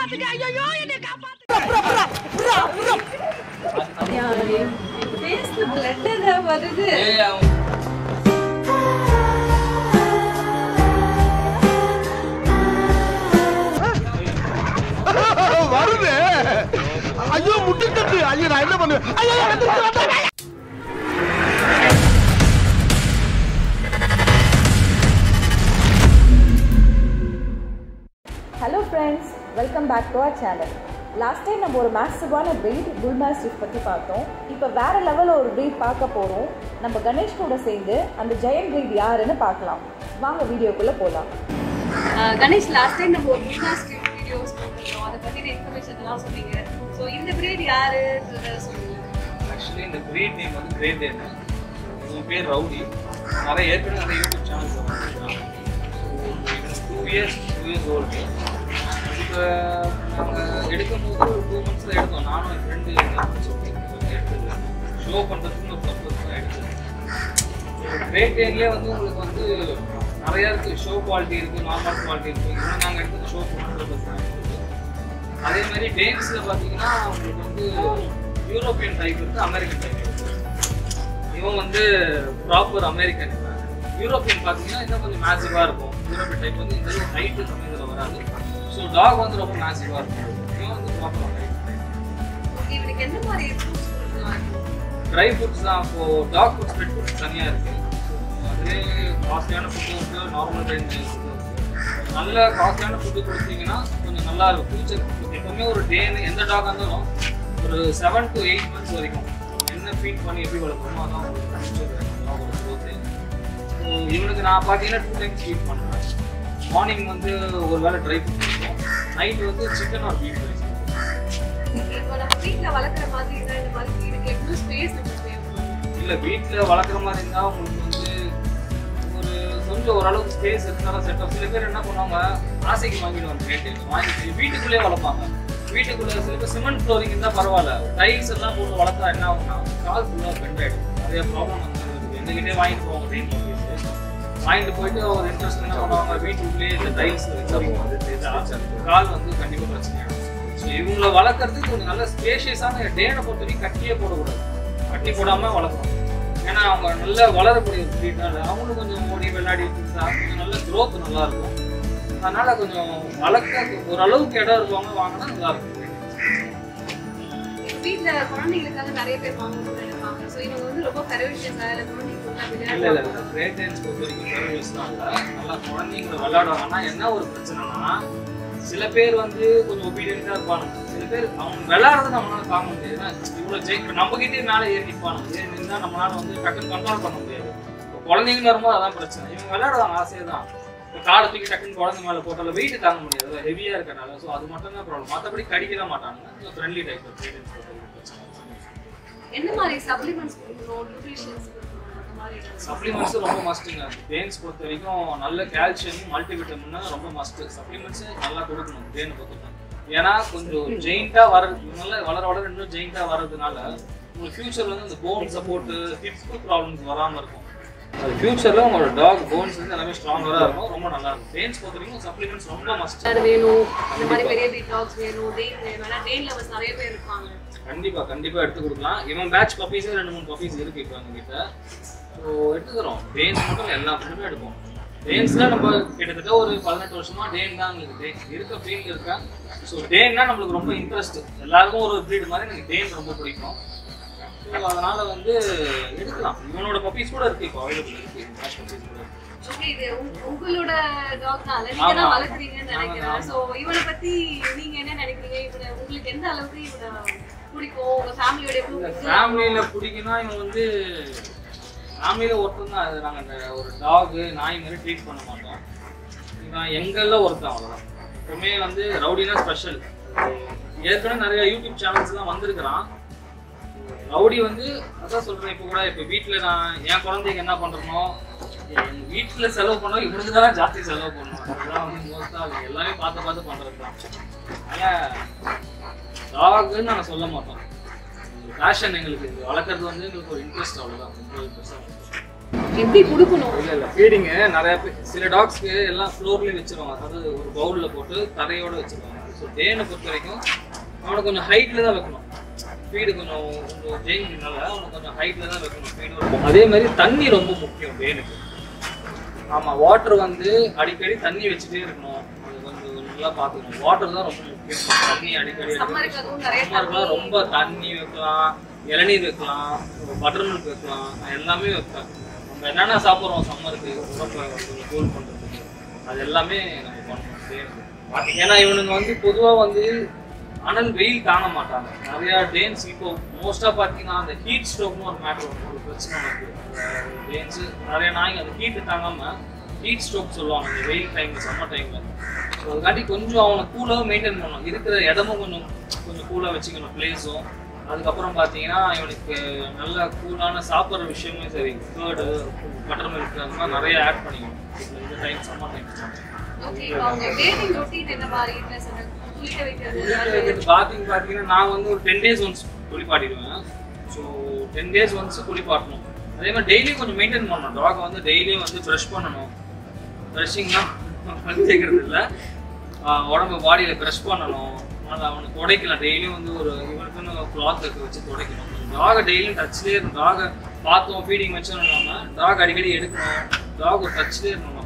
ஃபேஸ்ல பிளட் ஏதாவது வருது ஏய், அவன் வருது ஐயோ முட்டிக்கிட்டு ஐயோ நான் என்ன பண்ணுவேன் ஐயோ வந்துருச்சு, வந்துருச்சு. Hello friends welcome back to our channel last time நம்ம ஒரு மேக்ஸிவான ப்ரீட் புல் மாஸ்டிஃப் பற்றி பார்த்தோம் இப்போ வேற லெவலில் ஒரு ப்ரீட் பார்க்க போகிறோம் நம்ம கணேஷ் கூட சேர்ந்து அந்த ஜெயன் ப்ரீட் யாருன்னு பார்க்கலாம் வாங்க வீடியோக்குள்ளே போகலாம் அஹ் கணேஷ் லாஸ்ட் டைம் நம்ம ஒரு மீனா ஸ்கிரிப்ட் வீடியோஸ் போட்டிருந்தோம் அதை பத்தின இன்ஃபர்மேஷன்லாம் சொன்னீங்க ஸோ இந்த பிரீட் யாருன்றத சொல்லுங்க ஆக்சுவலி இந்த கிரேட் நேம் வந்து கிரேட் நேம் இவன் பேர் ரவுடி நிறைய ஏற்கனவே நிறைய யூடியூப் சேனல்ஸ் வந்துருக்கான் two years two years old இப்போ நாங்கள் எடுக்கும்போது ஒரு டூ மந்த்ஸில் எடுத்தோம் நானும் என் ஃப்ரெண்டு சொல்லி கொஞ்சம் எடுத்தது ஷோ பண்ணுறதுக்கு ஒரு பர்பஸ் தான் எடுத்தது கிரேட் டேன்லேயே வந்து உங்களுக்கு வந்து நிறையா இருக்குது ஷோ குவாலிட்டி இருக்குது நார்மல் குவாலிட்டி இருக்குது இன்னும் நாங்கள் எடுத்தது ஷோ பர்பஸ் தான் எடுத்தது அதே மாதிரி டேன்ஸில் பார்த்தீங்கன்னா உங்களுக்கு வந்து யூரோப்பியன் டைப் இருக்கு அமெரிக்கன் டைப் இருக்கு இவன் வந்து ப்ராப்பர் அமெரிக்கன் யூரோப்பியன் பார்த்தீங்கன்னா இன்னும் கொஞ்சம் மேசிவாக இருக்கும் யூரோப்பியன் டைப் வந்து இந்த ஹைட்டு சமயத்தில் வராது ஸோ டாக் வந்து ரொம்ப மேசிவாக இருக்கும் இவன் வந்து ப்ராப்பர் அமெரிக்கன் ஓகே இவனுக்கு எந்த மாதிரி ஃப்ரூட்ஸ் கொடுக்கலாம் ட்ரை ஃபுட்ஸ் தான் இப்போ டாக் ஃபுட்ஸ் பெட் ஃபுட்ஸ் தனியாக இருக்கு அதே காஸ்ட்லியான ஃபுட்டு இருக்கு நார்மல் ரேஞ்ச் நல்ல காஸ்ட்லியான ஃபுட்டு கொடுத்தீங்கன்னா கொஞ்சம் நல்லா இருக்கும் ஃபியூச்சர் எப்பவுமே ஒரு டேன்னு எந்த டாக் இருந்தாலும் ஒரு செவன் டு எயிட் மந்த்ஸ் வரைக்கும் என்ன ஃபீட் பண்ணி எப்படி வளர்க்கணுமோ அதான் உங்களுக்கு ஃபியூச்சர் டாகோட க்ரோத்து ஸோ இவனுக்கு நான் பார்த்தீங்கன்னா டூ டைம்ஸ் ஃபீட் பண்ணுறேன் மார்னிங் வந்து ஒரு வேளை ட்ரை ஃபுட் கொடுப்போம் நைட் வந்து சிக்கன் ஆர் பீஃப் ரைஸ் இப்போ நம்ம வீட்டில் வளர்க்குற மாதிரி இருந்தால் இந்த மாதிரி இதுக்கு எவ்வளோ ஸ்பேஸ் நமக்கு தேவைப்படும் இல்ல வீட்ல வளர்க்குற மாதிரி இருந்தா உங்களுக்கு வந்து ஒரு கொஞ்சம் ஓரளவுக்கு ஸ்பேஸ் இருந்தாலும் செட் ஆகும் சில பேர் என்ன பண்ணுவாங்க ஆசைக்கு வாங்கிடுவாங்க ரேட்டு வாங்கி வீட்டுக்குள்ளேயே வளர்ப்பாங்க வீட்டுக்குள்ள சில பேர் சிமெண்ட் ஃப்ளோரிங் இருந்தா பரவாயில்ல டைல்ஸ் எல்லாம் போட்டு வளர்த்தா என்ன ஆகும்னா கால் ஃபுல்லாக பெண்ட் ஆயிடும் நிறைய ப்ராப்ளம் வந்து எங்ககிட்டே வாங்கிட்டு போவாங்க ட்ரெயின் ஆஃபீஸ் வாங்கிட்டு போயிட்டு ஒரு இன்ட்ரெஸ்ட் என்ன பண்ணுவாங்க வீட்டுக்குள்ளேயே இந்த டைல்ஸ் கால் வந்து கண்டிப்பா பிரச்சனை ஆகும் ஸோ இவங்கள வளர்க்கறதுக்கு கொஞ்சம் நல்ல ஸ்பேஷியஸான டேனை பொறுத்த வரைக்கும் கட்டியே போடக்கூடாது கட்டி போடாம வளர்க்கணும் ஏன்னா அவங்க நல்ல வளரக்கூடிய ஒரு breedனால அவங்களும் கொஞ்சம் ஓடி விளையாடி இருந்தா கொஞ்சம் நல்ல growth நல்லா இருக்கும் அதனால கொஞ்சம் வளர்க்க ஓரளவுக்கு இடம் இருக்கவங்க வாங்கினா நல்லா இருக்கும் வீட்டில் குழந்தைங்களுக்காக நிறைய பேர் வாங்கணும்னு நினைப்பாங்க ஸோ இவங்க வந்து ரொம்ப ஃபெரோஷியஸாக இல்லை குழந்தைங்களுக்கு இல்ல இல்ல விளையாடுவாங்க கிரேட் டைம்ஸ் பொறுத்த வரைக்கும் சர்வீஸ் தான் இல்ல நல்லா குழந்தைங்கள விளையாடுவாங்கன்னா என்ன ஒரு பிரச்சனைனா சில பேர் வந்து கொஞ்சம் ஒபீடியண்டா இருப்பாங்க சில பேர் அவங்க விளையாடுறது நம்மளால தாங்க முடியாது ஏன்னா இவ்வளவு ஜெயிக்க நம்ம கிட்டே மேல ஏறி நிற்பாங்க ஏறி நின்றா நம்மளால வந்து டக்குன்னு கண்ட்ரோல் பண்ண முடியாது இப்போ குழந்தைங்க வரும்போது அதான் பிரச்சனை இவங்க விளையாடுவாங்க ஆசையே தான் இப்போ காலை தூக்கி டக்குன்னு குழந்தை மேல போட்டால வெயிட் தாங்க முடியாது ஹெவியா இருக்கனால ஸோ அது மட்டும் தான் ப்ராப்ளம் மற்றபடி கடிக்கலாம் மாட்டாங்க ஃப்ரெண்ட்லி டைப் பிரச்சனை என்ன மாதிரி சப்ளிமெண்ட்ஸ் கொடுக்கணும் நியூட்ரிஷன்ஸ் கொடுக்கணும் அந்த மாதிரி ஏதாவது? சப்ளிமெண்ட்ஸ் ரொம்ப மஸ்ட்டுங்க தேன்ஸ் பொறுத்த வரைக்கும் நல்ல கால்சியம் மல்டிவிட்டமின்னா ரொம்ப மஸ்ட் சப்ளிமெண்ட்ஸ் நல்லா கொடுக்கணும் தேனை பொறுத்த வரைக்கும். ஏன்னா கொஞ்சம் ஜெயிண்டா வர்றது நல்ல வளர வளர இன்னும் ஜெயிண்டா வர்றதுனால உங்களுக்கு ஃபியூச்சர்ல வந்து இந்த போன் சப்போர்ட் ஹிப்ஸ் ப்ராப்ளம்ஸ் வராம இருக்கும் அது ஃபியூச்சர்ல உங்களோட டாக் போன்ஸ் வந்து எல்லாமே ஸ்ட்ராங்கரா இருக்கும் ரொம்ப நல்லா இருக்கும் தேன்ஸ் பொறுத்த வரைக்கும் சப்ளிமெண்ட்ஸ் ரொம்ப மஸ்ட் அது வேணும் இந்த மாதிரி பெரிய பிக் டாக்ஸ் வேணும் டெயின் வேணும் ஏன்னா டெயின் லவர்ஸ் நிறைய பேர் இருப்பாங்க கண்டிப்பா கண்டிப்பா எடுத்து கொடுக்கலாம் இவன் பேட்ச் பப்பீஸே ரெண்டு மூணு பப்பீஸ் இருக்கு இப்போ எங்ககிட்ட ஸோ எடுத்துக்கிறோம் டேன்ஸ் மட்டும் இல்ல, எல்லா ஃபுட்டுமே எடுப்போம் டேன்ஸ்ல நம்ம கிட்டத்தட்ட ஒரு பதினெட்டு வருஷமா டேன் தான் எங்களுக்கு டேன் இருக்க ஃபீல்டு இருக்கேன் ஸோ டேன்னா நம்மளுக்கு ரொம்ப இன்ட்ரெஸ்ட் எல்லாருக்கும் ஒரு ப்ரீட் மாதிரி எனக்கு டேன் ரொம்ப பிடிக்கும் ஸோ அதனால வந்து எடுக்கலாம் இவனோட பப்பீஸ் கூட இருக்கு இப்போ அவைலபிள் இருக்கு பேட்ச் பப்பீஸ் கூட ஓகே இது உங்க- உங்களோட டாக் தான் நீங்க தான் ஆமா. வளர்க்குறீங்கன்னு ஆமா, நினைக்கிறேன் ஆமா. ஸோ இவனை பத்தி நீங்க என்ன நினைக்கிறீங்க இவனை உங்களுக்கு எந்த அளவுக்கு இவனை பிடிக்கும் உங்க ஃபேமிலியோட இந்த எவ்வளவு ஃபேமிலியில பிடிக்கும்னா இவன் வந்து ஃபேமிலியில ஒருத்தன் தான் அது நாங்கள் இந்த ஒரு டாகு நாய் மாதிரி ட்ரீட் பண்ண மாட்டோம் இவன் எங்கள்ல ஒருத்தன் அவ்வளோதான் எப்பவுமே வந்து ரவுடினா ஸ்பெஷல் ஏற்கனவே நிறைய யூடியூப் சேனல்ஸ்லாம் வந்திருக்கிறான் ரவுடி வந்து அதான் சொல்றேன் இப்போ கூட இப்போ வீட்டில் நான் என் குழந்தைக்கு என்ன பண்றேனோ என் வீட்டில் செலவு பண்ணோம் இவனுக்கு தான் ஜாஸ்தி செலவு பண்ணணும் அதுதான் வந்து மோஸ்ட்டாக எல்லாமே பார்த்து பார்த்து பண்ணுறது தான் அதனால் டாகுன்னு நாங்கள் சொல்ல மாட்டோம் பேஷன் எங்களுக்கு இது வளர்க்குறது வந்து எங்களுக்கு ஒரு இன்ட்ரெஸ்ட் அவ்வளோதான் ரொம்ப இன்ட்ரெஸ்டாக எப்படி கொடுக்கணும் இல்ல இல்ல ஃபீடிங்கு நிறைய பேர் சில டாக்ஸ்க்கு எல்லாம் ஃப்ளோர்லயே வச்சிருவாங்க அதாவது ஒரு பவுல்ல போட்டு தரையோட வச்சிருவாங்க ஸோ டேனை பொறுத்த வரைக்கும் அவனை கொஞ்சம் ஹைட்டில் தான் வைக்கணும் ஃபீடு கொஞ்சம் கொஞ்சம் ஜெயினால அவனை கொஞ்சம் ஹைட்டில் தான் வைக்கணும் ஃபீடு அதே மாதிரி தண்ணி ரொம்ப முக்கியம் டேனுக்கு ஆமாம் வாட்டர் வந்து அடிக்கடி தண்ணி வச்சுட்டே இருக்கணும் அது வந்து நல்லா பார்த்துக்கணும் வாட்டர் தான் ரொம்ப முக்கியம் தண்ணி அடிக்கடி சம்மருக்கு அதுவும் நிறைய சம்மருக்குலாம் ரொம்ப தண்ணி வைக்கலாம் இளநீர் வைக்கலாம் பட்டர் மில்க் வைக்கலாம் நான் எல்லாமே வைப்பேன் நம்ம என்னென்ன சாப்பிட்றோம் சம்மருக்கு உடம்பை கொஞ்சம் கூல் பண்ணுறதுக்கு அது எல்லாமே நம்ம பண்ணணும் டேனுக்கு ஏன்னா இவனுங்க வந்து பொதுவாக வந்து அனல் வெயில் தாங்க மாட்டாங்க நிறைய டேன்ஸ் இப்போ மோஸ்ட்டாக பார்த்தீங்கன்னா அந்த ஹீட் ஸ்ட்ரோக்னு ஒரு மேட்டர் ஒரு பிரச்சனை இருக்கு டேன்ஸு நிறைய நாய்ங்க அந்த ஹீட்டு தாங்காம ஹீட் ஸ்ட்ரோக் சொல்லுவாங்க இந்த வெயில் டைம்ல சம்மர் டைம்ல ஸோ அதுக்காட்டி கொஞ்சம் அவனை கூலாக மெயின்டைன் பண்ணணும் இருக்கிற இடமும் கொஞ்சம் கொஞ்சம் கூலாக வச்சுக்கணும் பிளேஸும் அதுக்கப்புறம் பார்த்தீங்கன்னா இவனுக்கு நல்ல கூலான சாப்பிட்ற விஷயமும் சரி கேர்டு பட்டர் மில்க் அந்த மாதிரி நிறைய ஆட் பண்ணிக்கணும் இந்த டைம் சம்மர் டைம் ஓகே அவங்க டேட்டிங் ரொட்டீன் என்ன மாதிரி இல்லை சார் குளிக்க வைக்கிறது பாத்திங் பார்த்தீங்கன்னா நான் வந்து ஒரு டென் டேஸ் ஒன்ஸ் குளிப்பாட்டிடுவேன் ஸோ டென் டேஸ் ஒன்ஸ் குளிப்பாட்டணும் அதே மாதிரி டெய்லி கொஞ்சம் மெயின்டைன் பண்ணணும் டாக் வந்து டெய்லியும் வந்து ப்ரஷ் பண்ணணும் ப்ரஷிங்லாம் வந்து கேட்கறது இல்லை உடம்பு பாடியில் ப்ரஷ் பண்ணணும் அதனால் அவனுக்கு துடைக்கலாம் டெய்லியும் வந்து ஒரு இவனுக்குன்னு கிளாத் வச்சு துடைக்கணும் டாகை டெய்லியும் டச்லேயே இருக்கணும் டாகை பார்த்தோம் ஃபீடிங் வச்சோம் இல்லாமல் டாக் அடிக்கடி எடுக்கணும் டாக் ஒரு டச்லேயே இருக்கணும்